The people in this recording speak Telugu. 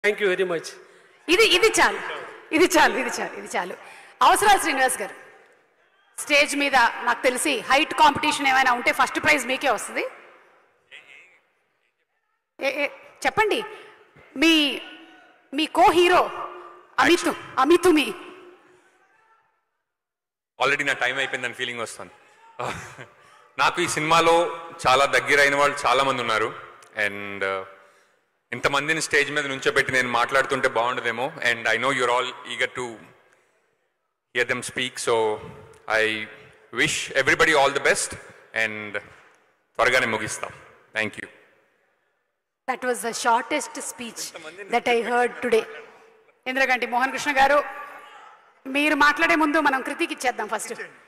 థ్యాంక్ యూ వెరీ మచ్ ఇది ఇది చాలు ఇది చాలు ఇది చాలు ఇది చాలు అవసరాలు శ్రీనివాస్ గారు స్టేజ్ మీద నాకు తెలిసి హైట్ కాంపిటీషన్ ఏమైనా ఉంటే ఫస్ట్ ప్రైజ్ మీకే వస్తుంది ఏ- ఏ- చెప్పండి మీ మీ కో హీరో అమితు అమితు మీ ఆల్రెడీ నా టైం అయిపోయిందని ఫీలింగ్ వస్తుంది నాకు ఈ సినిమాలో చాలా దగ్గర అయిన వాళ్ళు చాలా మంది ఉన్నారు అండ్ ఇంతమందిని స్టేజ్ మీద నుంచోబెట్టి నేను మాట్లాడుతుంటే బాగుండదేమో and I know you're all eager to hear them speak so I wish everybody all the best and త్వరగానే ముగిస్తాం thank you that was the shortest speech that I heard today Indraganti Mohan Krishna garu మీరు మాట్లాడే ముందు మనం కృతికి ఇచ్చేద్దాం ఫస్ట్